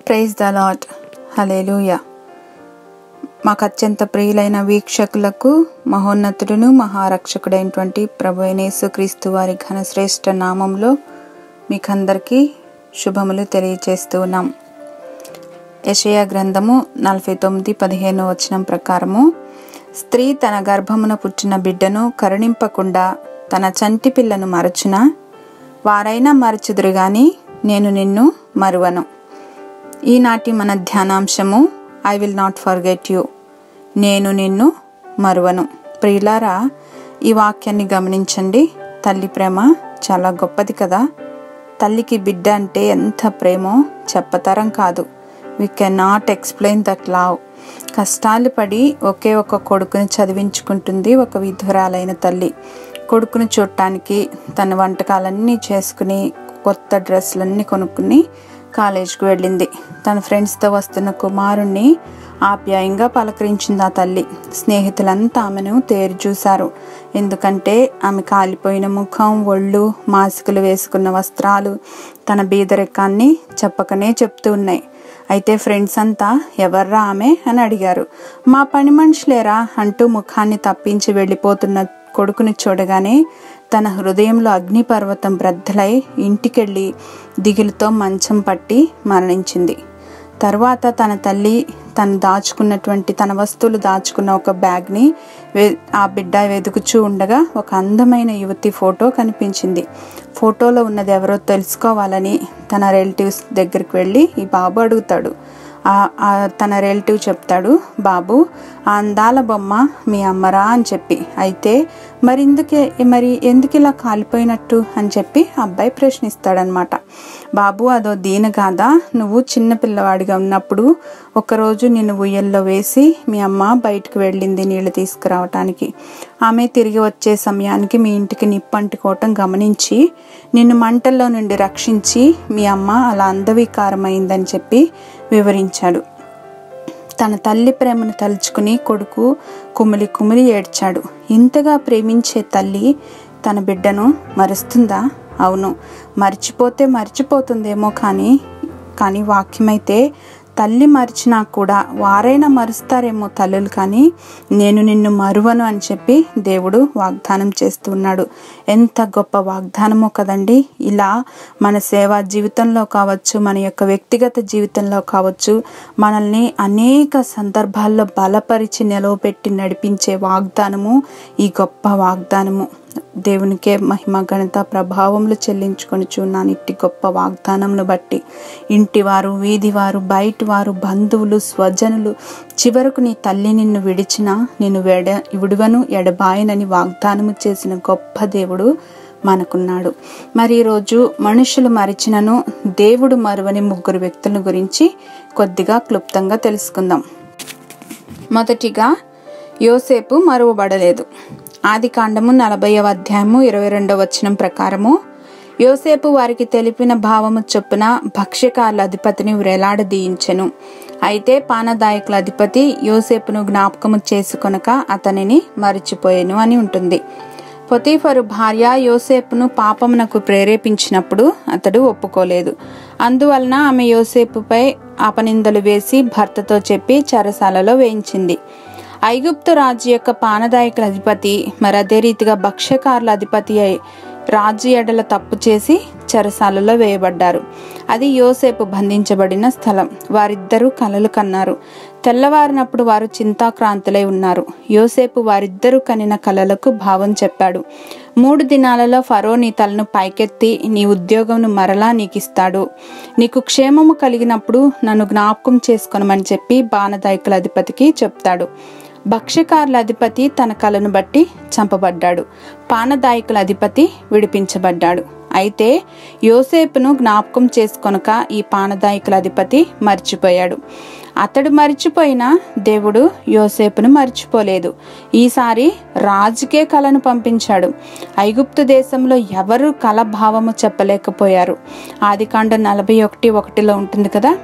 praise the lot hallelujah మాకు అత్యంత ప్రియులైన వీక్షకులకు మహోన్నతుడును మహారక్షకుడైనటువంటి ప్రభు అయిన క్రీస్తు వారి ఘనశ్రేష్ఠ నామంలో మీకందరికీ శుభములు తెలియజేస్తూ ఉన్నాం యషయ గ్రంథము నలభై తొమ్మిది పదిహేను వచనం ప్రకారము స్త్రీ తన గర్భమున పుట్టిన బిడ్డను కరుణింపకుండా తన చంటి పిల్లను మరచున వారైనా మరచుదురు గాని నేను నిన్ను మరువను ఈనాటి మన ధ్యానాంశము I will not forget you నేను నిన్ను మరువను ప్రియులారా ఈ వాక్యాన్ని గమనించండి తల్లి ప్రేమ చాలా గొప్పది కదా తల్లికి బిడ్డ అంటే ఎంత ప్రేమో చెప్పతరం కాదు we can not explain that love కష్టాలు పడి ఒకే ఒక కొడుకుని చదివించుకుంటుంది ఒక విధురాలైన తల్లి కొడుకుని చూడటానికి తన వంటకాలన్నీ చేసుకుని కొత్త డ్రెస్సులన్నీ కొనుక్కుని కాలేజ్కి వెళ్ళింది తన ఫ్రెండ్స్తో వస్తున్న కుమారుణ్ణి ఆప్యాయంగా పలకరించింది ఆ తల్లి స్నేహితులంతా ఆమెను తేరు చూశారు ఎందుకంటే ఆమె కాలిపోయిన ముఖం ఒళ్ళు మాసికలు వేసుకున్న వస్త్రాలు తన బీదరికాన్ని చెప్పకనే చెప్తూ ఉన్నాయి అయితే ఫ్రెండ్స్ అంతా ఎవర్రా ఆమె అని అడిగారు మా పని మనుషులేరా అంటూ ముఖాన్ని తప్పించి వెళ్ళిపోతున్న కొడుకుని చూడగానే తన హృదయంలో అగ్నిపర్వతం బ్రద్దలై ఇంటికెళ్ళి దిగులుతో మంచం పట్టి మరణించింది తర్వాత తన తల్లి తను దాచుకున్నటువంటి తన వస్తువులు దాచుకున్న ఒక బ్యాగ్ని ఆ బిడ్డ వెతుకుచూ ఉండగా ఒక అందమైన యువతి ఫోటో కనిపించింది ఫోటోలో ఉన్నది ఎవరో తెలుసుకోవాలని తన రిలేటివ్స్ దగ్గరికి వెళ్ళి ఈ బాబు అడుగుతాడు తన రిలేటివ్ చెప్తాడు బాబు ఆ అందాల బొమ్మ మీ అమ్మరా అని చెప్పి అయితే మరి ఎందుకే మరి ఎందుకు ఇలా కాలిపోయినట్టు అని చెప్పి అబ్బాయి ప్రశ్నిస్తాడనమాట బాబు అదో దీన కాదా నువ్వు చిన్న పిల్లవాడిగా ఉన్నప్పుడు ఒకరోజు నిన్ను ఉయ్యల్లో వేసి మీ అమ్మ బయటకు వెళ్ళింది నీళ్లు తీసుకురావటానికి ఆమె తిరిగి వచ్చే సమయానికి మీ ఇంటికి నిప్పు అంటుకోవటం గమనించి నిన్ను మంటల్లో నుండి రక్షించి మీ అమ్మ అలా అందవికారమైందని చెప్పి వివరించాడు తన తల్లి ప్రేమను తలుచుకుని కొడుకు కుమిలి కుమిలి ఏడ్చాడు ఇంతగా ప్రేమించే తల్లి తన బిడ్డను మరుస్తుందా అవును మర్చిపోతే మర్చిపోతుందేమో కానీ కానీ వాక్యమైతే తల్లి మరిచినా కూడా వారైనా మరుస్తారేమో తల్లులు కానీ నేను నిన్ను మరువను అని చెప్పి దేవుడు వాగ్దానం చేస్తున్నాడు ఎంత గొప్ప వాగ్దానమో కదండి ఇలా మన సేవా జీవితంలో కావచ్చు మన యొక్క వ్యక్తిగత జీవితంలో కావచ్చు మనల్ని అనేక సందర్భాల్లో బలపరిచి నిలవపెట్టి నడిపించే వాగ్దానము ఈ గొప్ప వాగ్దానము దేవునికే మహిమ ఘనత ప్రభావములు చెల్లించుకొని చూన్నాను ఇట్టి గొప్ప వాగ్దానమును బట్టి ఇంటివారు వీధివారు బయటి వారు బంధువులు స్వజనులు చివరకు నీ తల్లి నిన్ను విడిచిన నేను వెడ విడువను ఎడబాయనని వాగ్దానము చేసిన గొప్ప దేవుడు మనకున్నాడు మరి ఈరోజు మనుషులు మరిచినను దేవుడు మరువని ముగ్గురు వ్యక్తుల గురించి కొద్దిగా క్లుప్తంగా తెలుసుకుందాం మొదటిగా యోసేపు మరువబడలేదు ఆది కాండము నలభైవ అధ్యాయము ఇరవై రెండవ వచనం ప్రకారము యోసేపు వారికి తెలిపిన భావము చొప్పున భక్ష్యకారుల అధిపతిని వ్రేలాడదీయించెను అయితే పానదాయకుల అధిపతి యోసేపును జ్ఞాపకము చేసుకొనక అతనిని మరిచిపోయాను అని ఉంటుంది పొతీఫరు భార్య యోసేపును పాపమునకు ప్రేరేపించినప్పుడు అతడు ఒప్పుకోలేదు అందువలన ఆమె యోసేపుపై అపనిందలు వేసి భర్తతో చెప్పి చెరసాలలో వేయించింది ఐగుప్తు రాజు యొక్క పానదాయకుల అధిపతి మరి అదే రీతిగా భక్ష్యకారుల అధిపతి అయి రాజు ఎడల తప్పు చేసి చెరసాలలో వేయబడ్డారు అది యోసేపు బంధించబడిన స్థలం వారిద్దరూ కలలు కన్నారు తెల్లవారినప్పుడు వారు చింతాక్రాంతులై ఉన్నారు యోసేపు వారిద్దరూ కనిన కలలకు భావం చెప్పాడు మూడు దినాలలో ఫరో నీ తలను పైకెత్తి నీ ఉద్యోగంను మరలా నీకిస్తాడు నీకు క్షేమము కలిగినప్పుడు నన్ను జ్ఞాపకం చేసుకొనమని చెప్పి బాణదాయకుల అధిపతికి చెప్తాడు భక్ష్యకారుల అధిపతి తన కలను బట్టి చంపబడ్డాడు పానదాయకుల అధిపతి విడిపించబడ్డాడు అయితే యోసేపును జ్ఞాపకం చేసుకొనక ఈ పానదాయకుల అధిపతి మర్చిపోయాడు అతడు మర్చిపోయినా దేవుడు యోసేపును మర్చిపోలేదు ఈసారి రాజుకే కలను పంపించాడు ఐగుప్తు దేశంలో ఎవరు కల భావము చెప్పలేకపోయారు ఆదికాండ నలభై ఒకటి ఒకటిలో ఉంటుంది కదా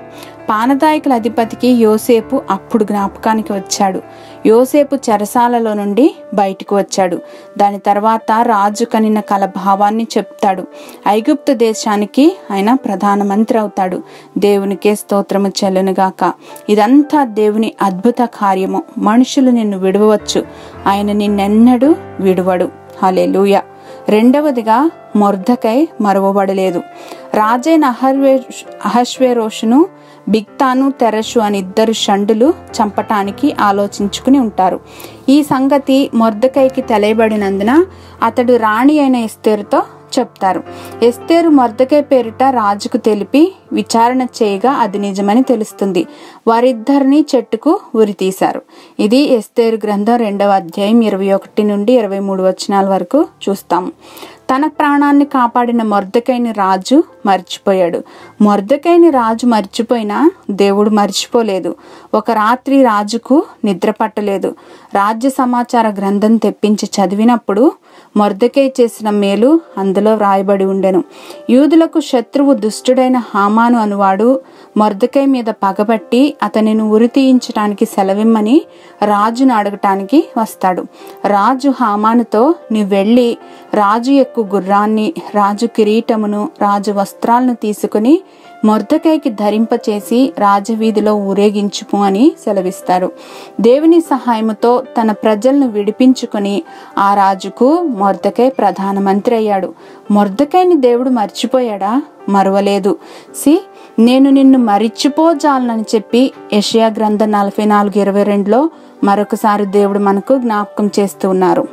పానదాయకుల అధిపతికి యోసేపు అప్పుడు జ్ఞాపకానికి వచ్చాడు యోసేపు చెరసాలలో నుండి బయటకు వచ్చాడు దాని తర్వాత రాజు కనిన కల భావాన్ని చెప్తాడు ఐగుప్తు దేశానికి ఆయన ప్రధానమంత్రి అవుతాడు దేవునికే స్తోత్రము చెల్లునుగాక ఇదంతా దేవుని అద్భుత కార్యము మనుషులు నిన్ను విడవచ్చు ఆయన నిన్నెన్నడూ విడువడు హలెలూయ రెండవదిగా మొర్ధకై మరువబడలేదు రాజైన అహర్వే అహశ్వేరోషును బిక్తాను తెరషు అని ఇద్దరు షండులు చంపటానికి ఆలోచించుకుని ఉంటారు ఈ సంగతి మొర్దకైకి తెలియబడినందున అతడు రాణి అయిన ఎస్తేరుతో చెప్తారు ఎస్తేరు మొర్దకై పేరిట రాజుకు తెలిపి విచారణ చేయగా అది నిజమని తెలుస్తుంది వారిద్దరిని చెట్టుకు ఉరితీశారు ఇది ఎస్తేరు గ్రంథం రెండవ అధ్యాయం ఇరవై ఒకటి నుండి ఇరవై మూడు వచనాల వరకు చూస్తాము తన ప్రాణాన్ని కాపాడిన మొర్దకైని రాజు మర్చిపోయాడు మొర్దకైని రాజు మర్చిపోయినా దేవుడు మర్చిపోలేదు ఒక రాత్రి రాజుకు నిద్ర పట్టలేదు రాజ్య సమాచార గ్రంథం తెప్పించి చదివినప్పుడు మొర్దకై చేసిన మేలు అందులో వ్రాయబడి ఉండెను యూదులకు శత్రువు దుష్టుడైన హామాను అనువాడు మొర్దకై మీద పగబట్టి అతనిని ఉరి తీయించడానికి సెలవిమ్మని రాజును అడగటానికి వస్తాడు రాజు హామానుతో నీవు వెళ్ళి రాజు ఎక్కు గుర్రాన్ని రాజు కిరీటమును రాజు వస్త్రాలను తీసుకుని మొర్దకైకి ధరింపచేసి రాజవీధిలో ఊరేగించుము అని సెలవిస్తారు దేవుని సహాయముతో తన ప్రజలను విడిపించుకుని ఆ రాజుకు మొర్దకై ప్రధానమంత్రి అయ్యాడు మొర్దకైని దేవుడు మర్చిపోయాడా మరవలేదు సి నేను నిన్ను మరిచిపోజాలనని చెప్పి యషయా గ్రంథం నలభై నాలుగు ఇరవై రెండులో మరొకసారి దేవుడు మనకు జ్ఞాపకం చేస్తూ ఉన్నారు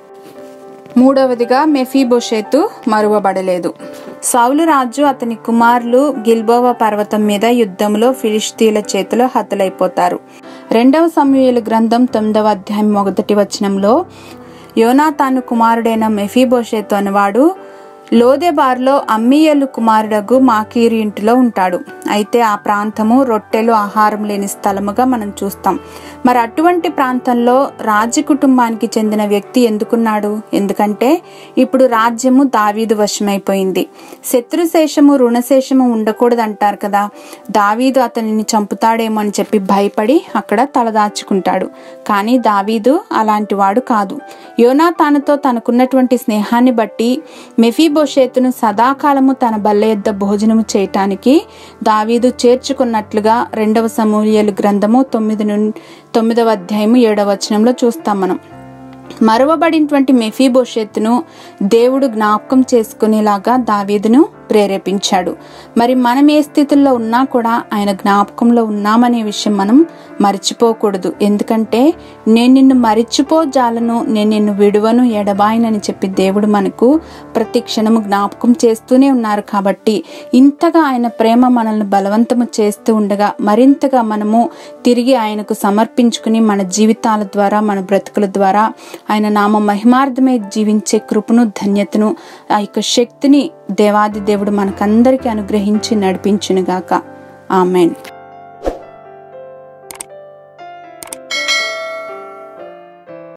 మూడవదిగా మెఫీబోషేతు మరువబడలేదు సౌలు రాజు అతని కుమారులు గిల్బోవా పర్వతం మీద యుద్ధంలో ఫిలిస్తీన్ల చేతిలో హతులైపోతారు రెండవ సమూహలు గ్రంథం తొమ్మిదవ అధ్యాయం మొదటి వచనంలో యోనాతాను కుమారుడైన మెఫీబోషేతు అనేవాడు లోదెబార్లో అమ్మీయలు కుమారుడగు మాకీరు ఇంటిలో ఉంటాడు అయితే ఆ ప్రాంతము రొట్టెలు ఆహారం లేని స్థలముగా మనం చూస్తాం మరి అటువంటి ప్రాంతంలో రాజ్య కుటుంబానికి చెందిన వ్యక్తి ఎందుకున్నాడు ఎందుకంటే ఇప్పుడు రాజ్యము దావీదు వశమైపోయింది శత్రుశేషము రుణశేషము ఉండకూడదు అంటారు కదా దావీదు అతనిని చంపుతాడేమో అని చెప్పి భయపడి అక్కడ తలదాచుకుంటాడు కానీ దావీదు అలాంటి వాడు కాదు యోనా తానుతో తనకున్నటువంటి స్నేహాన్ని బట్టి మెఫీబోషేతును సదాకాలము తన బల్ల యొద్ద భోజనము చేయటానికి దావీదు చేర్చుకున్నట్లుగా రెండవ సమూహలు గ్రంథము తొమ్మిది నుండి తొమ్మిదవ అధ్యాయము ఏడవ వచనంలో చూస్తాం మనం మరవబడినటువంటి మెఫీబోషెత్తును దేవుడు జ్ఞాపకం చేసుకునేలాగా దావీదును ప్రేరేపించాడు మరి మనం ఏ స్థితిలో ఉన్నా కూడా ఆయన జ్ఞాపకంలో ఉన్నామనే విషయం మనం మర్చిపోకూడదు ఎందుకంటే నేను నిన్ను మరిచిపోజాలను నేను నిన్ను విడువను ఎడబాయనని చెప్పి దేవుడు మనకు ప్రతి క్షణము జ్ఞాపకం చేస్తూనే ఉన్నారు కాబట్టి ఇంతగా ఆయన ప్రేమ మనల్ని బలవంతము చేస్తూ ఉండగా మరింతగా మనము తిరిగి ఆయనకు సమర్పించుకుని మన జీవితాల ద్వారా మన బ్రతుకుల ద్వారా ఆయన నామ మహిమార్థమై జీవించే కృపను ధన్యతను ఆ యొక్క శక్తిని దేవాది దేవుడు మనకందరికీ అనుగ్రహించి నడిపించునుగాక ఆమెన్